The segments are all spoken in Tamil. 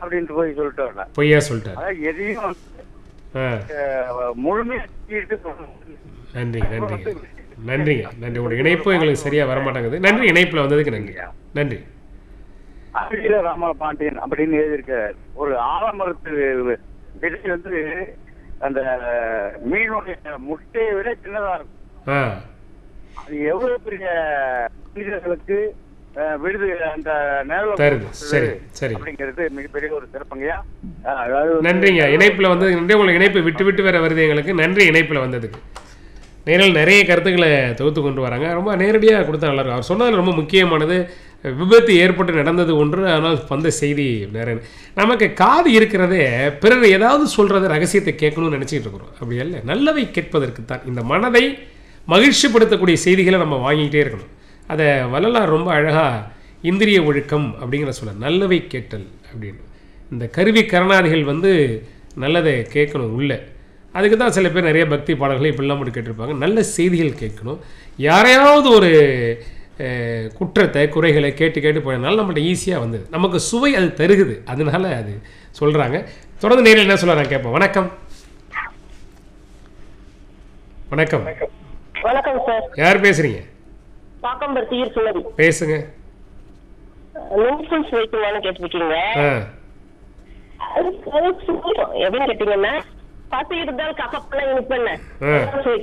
அப்படின்ட்டு போய் சொல்லிட்டு வரல பொய்யா சொல்லிட்டார் அதாவது எதையும் வந்து, ஆ அஹ், முழுமையா தீர்த்து சொல்லணும். நன்றிங்க நன்றிங்க நன்றிங்க நன்றி உங்களோட இணைப்பு எங்களுக்கு சரியா வரமாட்டேங்குது நன்றி இணைப்புல வந்ததுக்கு நன்றி நன்றி அகில ராம பாண்டியன் அப்படின்னு எழுதியிருக்கார் ஒரு ஆலமரத்து விதை வந்து அந்த மீனுடைய முட்டையை விட சின்னதா இருக்கும் ஆ அது எவ்வளவு பெரிய மனிதர்களுக்கு அஹ், விடுது அந்த நேரம் தருது. சரி, சரி. அப்படிங்கிறது மிகப்பெரிய ஒரு சிறப்புங்கய்யா அஹ், அதாவது நன்றிங்க இணைப்புல வந்து நன்றி உங்களுக்கு இணைப்பு விட்டு விட்டு வேற வருது எங்களுக்கு நன்றி இணைப்புல வந்ததுக்கு நேரில் நிறைய கருத்துக்களை தொகுத்து கொண்டு வராங்க ரொம்ப நேரடியாக கொடுத்தா நல்லா இருக்கும் அவர் சொன்னதில் ரொம்ப முக்கியமானது விபத்து ஏற்பட்டு நடந்தது ஒன்று ஆனால் வந்த செய்தி வேற நமக்கு காது இருக்கிறதே பிறர் ஏதாவது சொல்கிறத ரகசியத்தை கேட்கணும்னு நினச்சிக்கிட்டு இருக்கிறோம் அப்படி இல்லை நல்லவை கேட்பதற்கு தான் இந்த மனதை மகிழ்ச்சிப்படுத்தக்கூடிய செய்திகளை நம்ம வாங்கிக்கிட்டே இருக்கணும் அதை வள்ளலார் ரொம்ப அழகாக இந்திரிய ஒழுக்கம் அப்படிங்கிற சொல்ல நல்லவை கேட்டல் அப்படின்னு இந்த கருவி கரணாதிகள் வந்து நல்லதை கேட்கணும் உள்ள அதுக்கு தான் சில பேர் நிறைய பக்தி பாடல்களை இப்படிலாம் மட்டும் கேட்டிருப்பாங்க நல்ல செய்திகள் கேட்கணும் யாரையாவது ஒரு அஹ், குற்றத்தை குறைகளை கேட்டு கேட்டு போயனால நம்மள்ட்ட ஈஸியாக வந்தது நமக்கு சுவை அது தருகுது அதனால அது சொல்கிறாங்க தொடர்ந்து நேரில் என்ன சொல்கிறாங்க கேட்போம் வணக்கம் வணக்கம் வணக்கம் சார் யார் பேசுகிறீங்க பாக்கம்பருத்தி சுமதி பேசுங்க நூல்ஸ் வைக்குமான்னு கேட்டிருக்கீங்க ஆ அது அது சுத்தம். எப்படின்னு கேட்டீங்கன்னா பசி இருந்தால் கசப்பெல்லாம் இனிப்பென்ன ஆ.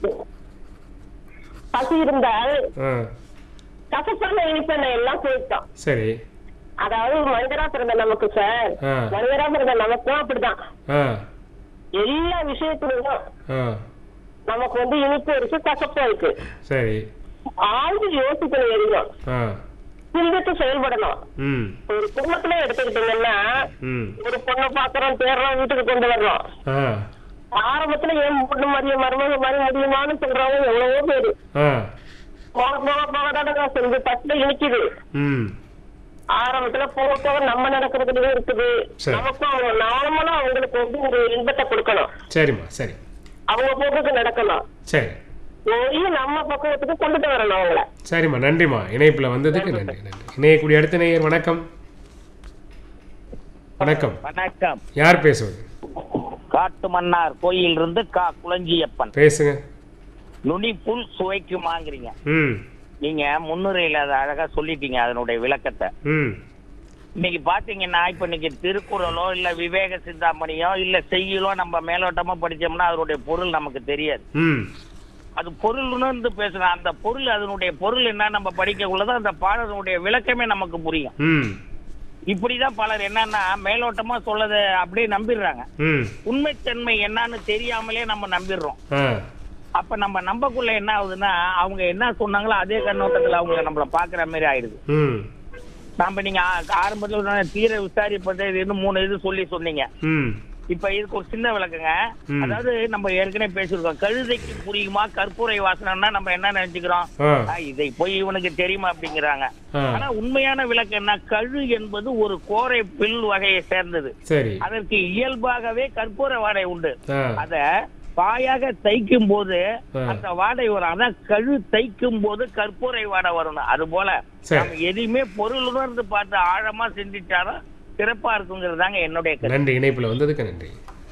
பசி இருந்தால் ஆ கசப்பான இனிப்பென்ன எல்லாம் போயிட்டோம் சரி அதாவது மனிதரா பிறந்த நமக்கு சார் ஆ. மனிதரா பிறந்த நமக்கும் அப்படிதான் ஆ எல்லா விஷயத்துலயும் ஆ நமக்கு வந்து இனிப்பு இருக்கு கசப்பும் இருக்கு சரி ஆழ்ந்து யோசிக்கணும் எதையும் ஆ சிந்தித்து செயல்படணும் ம் ஒரு குடும்பத்துல எடுத்துக்கிட்டீங்கன்னா ம் ஒரு பொண்ணை பாக்குறோம் தேடுறோம் வீட்டுக்கு கொண்டு வர்றோம் ஆ ஆரம்பத்துல ஏன் பொண்ணு மாதிரி மருமக மாதிரி முடியுமான்னு சொல்றவங்க எவ்வளவோ பேரு ஆ போக போக போக தானங்க செஞ்சு தட்டுல இனிக்குது ம் ஆரம்பத்துல போக போக நம்ம நடக்கிறதுலயும் இருக்குது சரி. நமக்கும் அவங்க நார்மலா அவங்களுக்கு வந்து ஒரு இன்பத்தை கொடுக்கணும் சரிம்மா சரி அவங்க போக்குக்கு நடக்கணும் சரி போய் நம்ம பக்குவத்துக்கு கொண்டுட்டு வரணும் அவங்கள சரிம்மா நன்றிம்மா இணைப்பில் வந்ததுக்கு நன்றி நன்றி இணையக்கூடிய அடுத்த நேயர் வணக்கம் வணக்கம் வணக்கம் யார் பேசுவது காட்டு மன்னார் கோயில் இருந்து கா குளஞ்சியப்பன் பேசுங்க நுனி புல் சுவைக்குமாங்கிறீங்க ம் நீங்க முன்னுரையில அதை அழகா சொல்லிட்டீங்க அதனுடைய விளக்கத்தை ம் இன்னைக்கு பாத்தீங்கன்னா இப்ப இன்னைக்கு திருக்குறளோ இல்ல விவேக சிந்தாமணியோ இல்ல செய்யுளோ நம்ம மேலோட்டமா படிச்சோம்னா அதனுடைய பொருள் நமக்கு தெரியாது ம் அது பொருள் உணர்ந்து பேசணும் அந்த பொருள் அதனுடைய பொருள் என்ன நம்ம படிக்கக்குள்ளதான் அந்த பாடலுடைய விளக்கமே நமக்கு புரியும் ம் இப்படிதான் பலர் என்னன்னா மேலோட்டமா சொல்லதை அப்படியே நம்பிடுறாங்க ம் உண்மைத்தன்மை என்னன்னு தெரியாமலே நம்ம நம்பிடுறோம் ஆ அப்ப நம்ம நம்பக்குள்ள என்ன ஆகுதுன்னா அவங்க என்ன சொன்னாங்களோ அதே கண்ணோட்டத்துல அவங்க நம்மள பாக்குற மாதிரி ஆயிடுது ம் நாம நீங்க ஆ- ஆரம்பத்துல சொன்ன தீர விசாரிப்பது இது இன்னும் மூணு இது சொல்லி சொன்னீங்க ம் இப்ப இதுக்கு ஒரு சின்ன விளக்குங்க ம். அதாவது நம்ம ஏற்கனவே பேசியிருக்கோம் கழுதைக்கு புரியுமா கற்பூரை வாசனைன்னா நம்ம என்ன நினைச்சுக்கிறோம் ஆ ஆ, இதை போய் இவனுக்கு தெரியுமா அப்படிங்கிறாங்க ஆ ஆனா உண்மையான விளக்கு என்ன கழு என்பது ஒரு கோரை பில் வகையை சேர்ந்தது சரி அதற்கு இயல்பாகவே கற்பூர வாடை உண்டு ஆ அத பாயாக தைக்கும் போது ஆ. அந்த வாடை வரும் அதான் கழு தைக்கும் போது கற்பூரை வாடை வரணும் அது போல சரி. நம்ம எதையுமே பொருள் உணர்ந்து பார்த்து ஆழமா சிந்திச்சாலும் சிறப்பா இருக்குங்கிறது தாங்க என்னுடைய கருத்து நன்றி இணைப்பில் வந்ததுக்கு நன்றி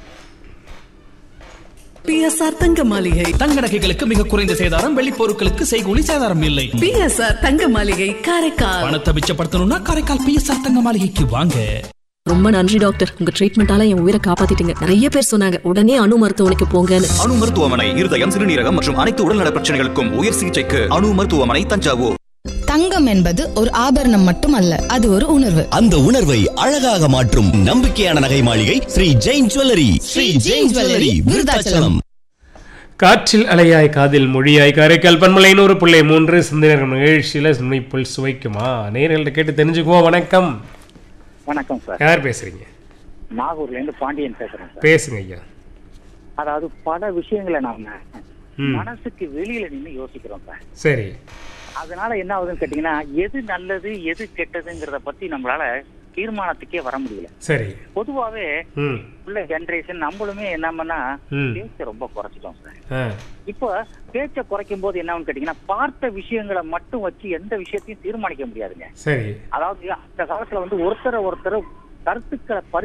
பிஎஸ்ஆர் தங்க மாளிகை தங்க நகைகளுக்கு மிக குறைந்த சேதாரம் வெள்ளி பொருட்களுக்கு செய்கூலி சேதாரம் இல்லை பிஎஸ்ஆர் தங்க மாளிகை காரைக்கால் பணத்தை மிச்சப்படுத்தணும்னா காரைக்கால் பிஎஸ்ஆர் தங்க மாளிகைக்கு வாங்க ரொம்ப நன்றி டாக்டர் உங்க ட்ரீட்மெண்டால என் உயிரை காப்பாத்திட்டீங்க நிறைய பேர் சொன்னாங்க உடனே அணு மருத்துவமனைக்கு போங்கன்னு அணு மருத்துவமனை இருதயம் சிறுநீரகம் மற்றும் அனைத்து உடல்நல பிரச்சனைகளுக்கும் உயர் சிகிச்சைக்கு அணு மருத்துவமனை தஞ்சாவூர் தங்கம் என்பது ஒரு ஆபரணம் மட்டுமல்ல அது ஒரு உணர்வு அந்த உணர்வை அழகாக மாற்றும் நம்பிக்கையான நகை மாளிகை ஸ்ரீ ஜெயின் ஜுவல்லரி ஸ்ரீ ஜெயின் ஜுவல்லரி விருதாச்சலம் காற்றில் அலையாய் காதில் மொழியாய் காரைக்கால் பன்மலை நூறு பிள்ளை மூன்று சிந்தனர் நிகழ்ச்சியில் நுழைப்புள் சுவைக்குமா நேர்கள்ட்ட கேட்டு தெரிஞ்சுக்குவோம் வணக்கம் வணக்கம் சார் யார் பேசுறீங்க நாகூர்ல இருந்து பாண்டியன் பேசுறேன் சார் பேசுங்க ஐயா அதாவது பல விஷயங்களை நாம ம் மனசுக்கு வெளியில நின்னு யோசிக்கிறோம் சார் சரி அதனால என்ன ஆகுதுன்னு கேட்டீங்கன்னா எது நல்லது எது கெட்டதுங்கிறத பத்தி நம்மளால தீர்மானத்துக்கே வர முடியல சரி பொதுவாவே ம் உள்ள ஜெனரேஷன் நம்மளுமே என்ன பண்ணா ம். பேச்ச ரொம்ப குறைச்சிட்டோம் சார் ஆ இப்போ பேச்ச குறைக்கும் போது என்ன கேட்டீங்கன்னா பார்த்த விஷயங்களை மட்டும் வச்சு எந்த விஷயத்தையும் தீர்மானிக்க முடியாதுங்க சரி அதாவது அந்த காலத்துல வந்து ஒருத்தரை ஒருத்தர் கருத்துக்களை பரி